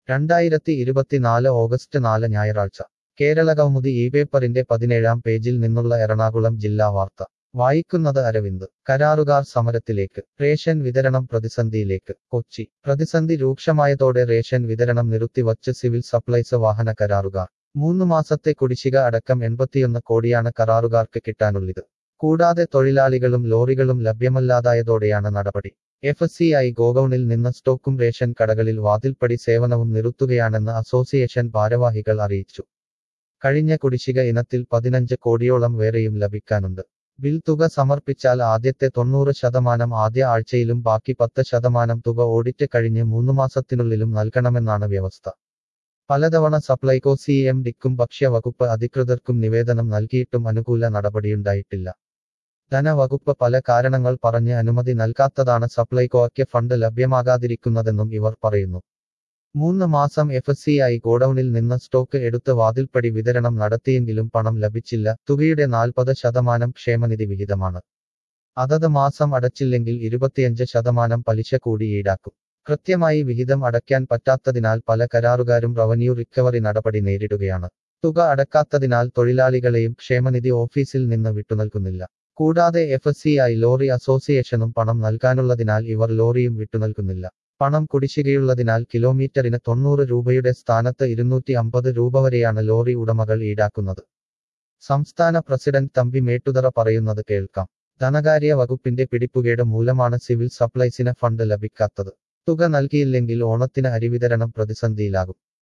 രണ്ടായിരത്തി ഇരുപത്തിനാല് ഓഗസ്റ്റ് നാല് ഞായറാഴ്ച കേരള കൗമുദി ഈ പേപ്പറിന്റെ പതിനേഴാം പേജിൽ നിന്നുള്ള എറണാകുളം ജില്ലാ വാർത്ത വായിക്കുന്നത് അരവിന്ദ് കരാറുകാർ സമരത്തിലേക്ക് റേഷൻ വിതരണം പ്രതിസന്ധിയിലേക്ക് കൊച്ചി പ്രതിസന്ധി രൂക്ഷമായതോടെ റേഷൻ വിതരണം നിർത്തിവച്ച് സിവിൽ സപ്ലൈസ് വാഹന കരാറുകാർ മൂന്ന് മാസത്തെ കുടിശ്ശിക അടക്കം എൺപത്തിയൊന്ന് കോടിയാണ് കരാറുകാർക്ക് കിട്ടാനുള്ളത് കൂടാതെ തൊഴിലാളികളും ലോറികളും ലഭ്യമല്ലാതായതോടെയാണ് നടപടി എഫ് സി ഐ ഗോഡൌണിൽ നിന്ന് സ്റ്റോക്കും റേഷൻ കടകളിൽ വാതിൽപ്പടി സേവനവും നിർത്തുകയാണെന്ന് അസോസിയേഷൻ ഭാരവാഹികൾ അറിയിച്ചു കഴിഞ്ഞ കുടിശ്ശിക ഇനത്തിൽ പതിനഞ്ച് കോടിയോളം വേറെയും ലഭിക്കാനുണ്ട് ബിൽ തുക സമർപ്പിച്ചാൽ ആദ്യത്തെ തൊണ്ണൂറ് ശതമാനം ആദ്യ ആഴ്ചയിലും ബാക്കി പത്ത് ശതമാനം തുക ഓഡിറ്റ് കഴിഞ്ഞ് മൂന്ന് മാസത്തിനുള്ളിലും നൽകണമെന്നാണ് വ്യവസ്ഥ പലതവണ സപ്ലൈകോ സി എം ഡിക്കും ഭക്ഷ്യവകുപ്പ് അധികൃതർക്കും നിവേദനം നൽകിയിട്ടും അനുകൂല നടപടിയുണ്ടായിട്ടില്ല ധനവകുപ്പ് പല കാരണങ്ങൾ പറഞ്ഞ് അനുമതി നൽകാത്തതാണ് സപ്ലൈകോയ്ക്ക് ഫണ്ട് ലഭ്യമാകാതിരിക്കുന്നതെന്നും ഇവർ പറയുന്നു മൂന്ന് മാസം എഫ് സി ഐ ഗോഡൌണിൽ നിന്ന് സ്റ്റോക്ക് എടുത്ത് വാതിൽപ്പടി വിതരണം നടത്തിയെങ്കിലും പണം ലഭിച്ചില്ല തുകയുടെ നാൽപ്പത് ശതമാനം ക്ഷേമനിധി വിഹിതമാണ് അതത് മാസം അടച്ചില്ലെങ്കിൽ ഇരുപത്തിയഞ്ച് ശതമാനം പലിശ കൂടി ഈടാക്കും കൃത്യമായി വിഹിതം അടയ്ക്കാൻ പറ്റാത്തതിനാൽ പല കരാറുകാരും റവന്യൂ റിക്കവറി നടപടി നേരിടുകയാണ് തുക അടക്കാത്തതിനാൽ തൊഴിലാളികളെയും ക്ഷേമനിധി ഓഫീസിൽ നിന്ന് വിട്ടുനൽകുന്നില്ല കൂടാതെ എഫ് സി ഐ ലോറി അസോസിയേഷനും പണം നൽകാനുള്ളതിനാൽ ഇവർ ലോറിയും വിട്ടുനൽകുന്നില്ല പണം കുടിശ്ശികയുള്ളതിനാൽ കിലോമീറ്ററിന് തൊണ്ണൂറ് രൂപയുടെ സ്ഥാനത്ത് ഇരുന്നൂറ്റി അമ്പത് രൂപ വരെയാണ് ലോറി ഉടമകൾ ഈടാക്കുന്നത് സംസ്ഥാന പ്രസിഡന്റ് തമ്പി മേട്ടുതറ പറയുന്നത് കേൾക്കാം ധനകാര്യ വകുപ്പിന്റെ പിടിപ്പുകേട് മൂലമാണ് സിവിൽ സപ്ലൈസിന് ഫണ്ട് ലഭിക്കാത്തത് തുക നൽകിയില്ലെങ്കിൽ ഓണത്തിന് അരിവിതരണം പ്രതിസന്ധിയിലാകും